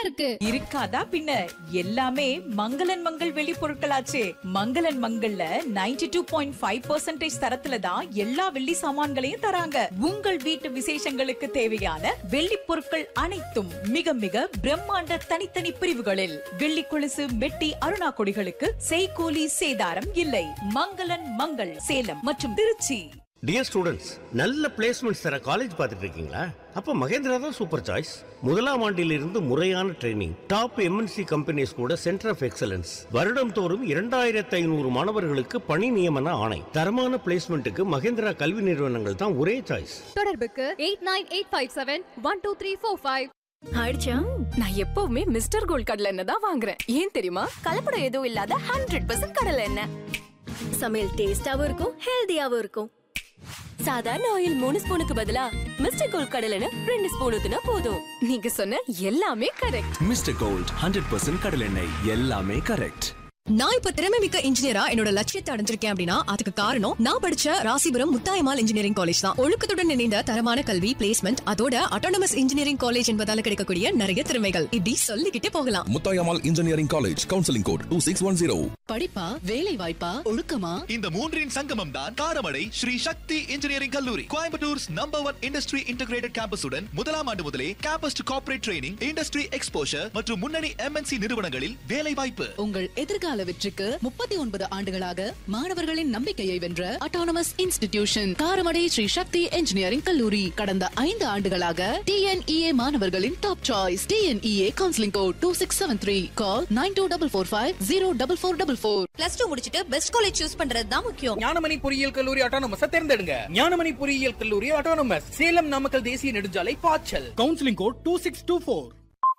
இருக்கு இருக்காதா பின்ன எல்லாமே மங்களன் மங்கள் வெளி பொருட்களாச்சே மங்களன் மங்கள்ல 92.5% டூ பாயிண்ட் ஃபைவ் தரத்துல தான் எல்லா வெள்ளி சாமான்களையும் தராங்க உங்கள் வீட்டு விசேஷங்களுக்கு தேவையான வெள்ளி பொருட்கள் அனைத்தும் மிக மிக பிரம்மாண்ட தனித்தனி பிரிவுகளில் வெள்ளி கொலுசு மெட்டி அருணா கொடிகளுக்கு செய்கூலி சேதாரம் இல்லை மங்களன் மங்கள் சேலம் மற்றும் திருச்சி டியர் ஸ்டூடெண்ட்ஸ் நல்ல பிளேஸ்மெண்ட்ஸ் தர காலேஜ் பார்த்துட்டு இருக்கீங்களா அப்ப மகேந்திரா தான் சூப்பர் சாய்ஸ் முதலாம் ஆண்டிலிருந்து முறையான ட்ரைனிங் டாப் எம்என்சி கம்பெனிஸ் கூட சென்டர் ஆஃப் எக்ஸலன்ஸ் வருடம் தோறும் இரண்டாயிரத்து ஐநூறு மாணவர்களுக்கு பணி நியமன ஆணை தரமான பிளேஸ்மெண்ட்டுக்கு மகேந்திரா கல்வி நிறுவனங்கள் தான் ஒரே சாய்ஸ் தொடர்புக்கு eight nine eight five seven one two three four five ஆயிடுச்சா நான் எப்பவுமே மிஸ்டர் கோல்ட் கடலை எண்ணெய் தான் வாங்குறேன் ஏன் தெரியுமா கலப்படம் எதுவும் இல்லாத ஹண்ட்ரட் பர்சன்ட் கடலை எண்ணெய் சமையல் டேஸ்டாவும் இருக்கும் ஹெல்தியாவும் இருக்கும் சாதாரண ஆயில் மூணு ஸ்பூனுக்கு பதிலா மிஸ்டர் கோல்ட் கடலை எண்ணெய் ரெண்டு ஸ்பூன் ஊத்துனா போதும் நீங்க சொன்ன எல்லாமே correct Mister Gold hundred percent கடலெண்ணெய் எல்லாமே கரெக்ட் நான் இப்ப திறமை மிக்க இன்ஜினியரா என்னோட லட்சியத்தை அடைஞ்சிருக்கேன் அப்படின்னா அதுக்கு காரணம் நான் படிச்ச ராசிபுரம் முத்தாயமால் இன்ஜினியரிங் காலேஜ் தான் ஒழுக்கத்துடன் இணைந்த தரமான கல்வி பிளேஸ்மெண்ட் அதோட அட்டானமஸ் இன்ஜினியரிங் காலேஜ் என்பதால கிடைக்கக்கூடிய நிறைய திறமைகள் இப்படி சொல்லிக்கிட்டே போகலாம் Muthayammal engineering college counselling code two six one zero படிப்பா வேலை வாய்ப்பா ஒழுக்கமா இந்த மூன்றின் சங்கமம் தான் காரமடை ஸ்ரீ சக்தி இன்ஜினியரிங் கல்லூரி கோயம்புத்தூர்ஸ் நம்பர் ஒன் இண்டஸ்ட்ரி இன்டகிரேட்டட் கேம்பஸுடன் முதலாம் ஆண்டு முதலே campus to corporate training industry exposure மற்றும் முன்னணி எம்என்சி நிறுவனங்களில் வேலை வாய்ப்பு உங்கள் எதிர்கால வெற்றிக்கு முப்பத்தி ஒன்பது ஆண்டுகளாக மாணவர்களின் நம்பிக்கையை வென்ற autonomous institution Karamadai Sri Sakthi engineering கல்லூரி கடந்த ஐந்து ஆண்டுகளாக டிஎன்இஏ மாணவர்களின் top choice T N E A counselling code two six seven three call nine two double four five zero double four double four plus two முடிச்சிட்டு பெஸ்ட் காலேஜ் சூஸ் பண்றது தான் முக்கியம் ஞானமணி பொறியியல் கல்லூரி ஆட்டோனமஸ் தேர்ந்தெடுங்க ஞானமணி பொறியியல் கல்லூரி ஆட்டோனமஸ் சேலம் நாமக்கல் தேசிய நெடுஞ்சாலை பாய்ச்சல் counselling code two six two four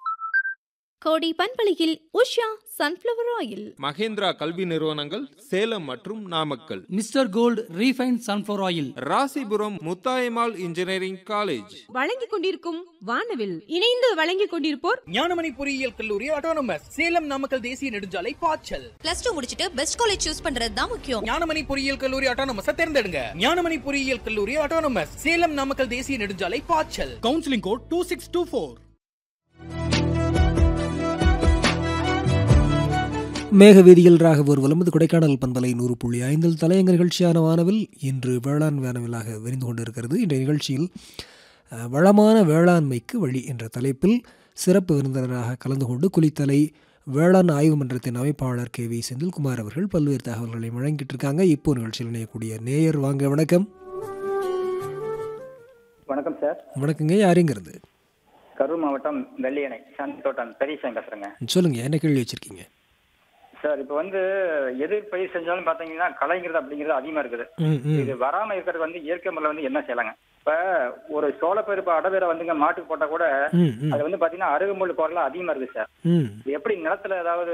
கோடி பண்பலையில் உஷா சன்ஃப்ளவர் ஆயில் மகேந்திரா கல்வி நிறுவனங்கள் சேலம் மற்றும் Namakkal Mister Gold refine sunflower oil Rasipuram Muthayammal engineering college வழங்கிக் கொண்டிருக்கும் வானவில் இணைந்து வழங்கிக் கொண்டிருப்போர் ஞானமணி பொறியியல் கல்லூரி ஆட்டோனமஸ் சேலம் நாமக்கல் தேசிய நெடுஞ்சாலை பாய்ச்சல் பிளஸ் டூ முடிச்சிட்டு பெஸ்ட் காலேஜ் சூஸ் பண்றது தான் முக்கியம் ஞானமணி பொறியியல் கல்லூரி ஆட்டோனமஸ் தேர்ந்தெடுங்க ஞானமணி பொறியியல் கல்லூரி ஆட்டோனமஸ் சேலம் நாமக்கல் தேசிய நெடுஞ்சாலை பாய்ச்சல் counselling code two six two four மேக வீதியில் ராக ஊர்வலம் இது கொடைக்கானல் பண்பலை நூறு புள்ளி ஐந்தில் தலையங்க நிகழ்ச்சியான வானவில் இன்று வேளாண் வானவிலாக விரிந்து கொண்டிருக்கிறது இன்றைய நிகழ்ச்சியில் அஹ், வளமான வேளாண்மைக்கு வழி என்ற தலைப்பில் சிறப்பு விருந்தினராக கலந்து கொண்டு குளித்தலை வேளாண் ஆய்வு மன்றத்தின் அமைப்பாளர் கே வி செந்தில்குமார் அவர்கள் பல்வேறு தகவல்களை வழங்கிட்டு இருக்காங்க இப்போ நிகழ்ச்சியில் இணையக்கூடிய நேயர் வாங்க வணக்கம் வணக்கம் சார் வணக்கங்க யாருங்கிறது கரூர் மாவட்டம் வெள்ளியணை சாந்தி தோட்டம் பெரியசாமி பேசுறேங்க சொல்லுங்க என்ன கேள்வி வச்சிருக்கீங்க சார் இப்போ வந்து எது பயிர் செஞ்சாலும் பாத்தீங்கன்னா களைங்கிறது அப்படிங்கிறது அதிகமா இருக்குது ம், ம். இது வராம இருக்கிறது வந்து இயற்கை முறையில் வந்து என்ன செய்யலாங்க இப்ப ஒரு சோளப்பயிர் இப்ப அடவேரை வந்துங்க மாட்டுக்கு போட்டா கூட ம், ம். அது வந்து பாத்தீங்கன்னா அருகம்புல் குரலாம் அதிகமா இருக்கு சார் ம் இது எப்படி நிலத்துல ஏதாவது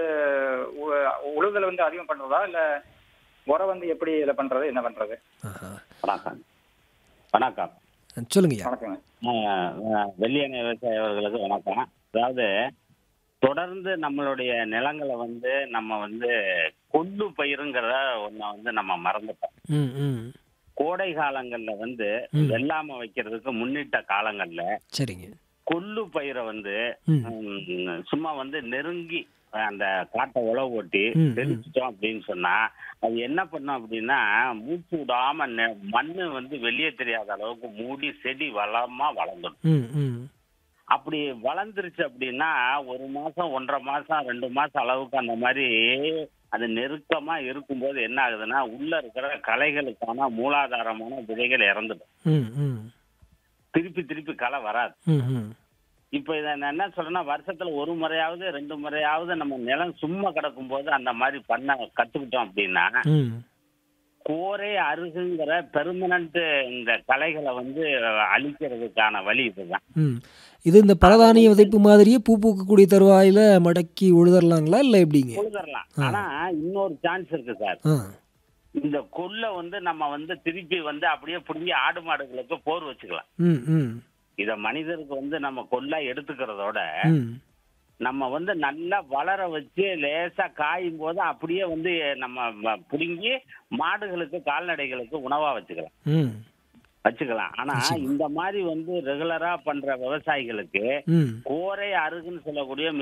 உ- உழுதல் வந்து அதிகம் பண்றதா இல்ல உரம் வந்து எப்படி இதில் பண்றது என்ன பண்றது வணக்கம் வணக்கம் சொல்லுங்கய்யா வணக்கங்க வெள்ளியணை விவசாயிகளுக்கு வணக்கம் அதாவது தொடர்ந்து நம்மளுடைய நிலங்களை வந்து நம்ம வந்து கொள்ளு பயிருங்கிறத ஒன்றை வந்து நம்ம மறந்துட்டோம் ம் ம் கோடை காலங்கள்ல வந்து ம். வெள்ளாமை வைக்கிறதுக்கு முன்னிட்ட காலங்கள்ல சரிங்க கொள்ளு பயிரை வந்து ம். ம், சும்மா வந்து நெருங்கி அந்த காட்டை உழவு ஓட்டி ம், ம். தெளிச்சிட்டோம் அப்படின்னு சொன்னா அது என்ன பண்ணும் அப்படின்னா மூச்சு விடாம நெ- மண்ணு வந்து வெளியே தெரியாத அளவுக்கு மூடி செடி வளமா வளர்ந்துடும் ம் ம் அப்படி வளர்ந்துருச்சு அப்படின்னா ஒரு மாசம் ஒன்றரை மாசம் ரெண்டு மாசம் அளவுக்கு அந்த மாதிரி அது நெருக்கமா இருக்கும்போது என்ன ஆகுதுன்னா உள்ள இருக்கிற களைகளுக்கான மூலாதாரமான விதைகள் இறந்துடும் ம் ம் திருப்பி திருப்பி களை வராது ம் ம் இப்ப இதை நான் என்ன சொல்றேன்னா வருஷத்துல ஒரு முறையாவது ரெண்டு முறையாவது நம்ம நிலம் சும்மா கிடக்கும் போது அந்த மாதிரி பண்ண கத்துக்கிட்டோம் அப்படின்னா ம் கோரே அருகுங்கிற பெர்மனன்ட் இந்த களைகளை வந்து அழிக்கிறதுக்கான வழி இதுதான் ம் இது இந்த பலதானிய விதைப்பு மாதிரியே பூ பூக்கக்கூடிய தருவாயில மடக்கி உழுதரலாங்களா இல்லை எப்படிங்க உழுதரலாம் ஆ. ஆனா இன்னொரு சான்ஸ் இருக்கு சார் ஆ இந்த கொல்லை வந்து நம்ம வந்து திருப்பி வந்து அப்படியே புடுங்கி ஆடு மாடுகளுக்கு போர் வச்சுக்கலாம் ம் ம் இத மனிதருக்கு வந்து நம்ம கொல்லா எடுத்துக்கிறதோட ம் நம்ம வந்து நல்லா வளர வச்சு லேசா காயும் போது அப்படியே வந்து நம்ம வ- புடுங்கி மாடுகளுக்கு கால்நடைகளுக்கு உணவா வச்சுக்கலாம் ம் வச்சுக்கலாம் ஆனா இந்த மாதிரி வந்து ரெகுலரா பண்ற விவசாயிகளுக்கு ம் கோரை அருகுன்னு சொல்லக்கூடிய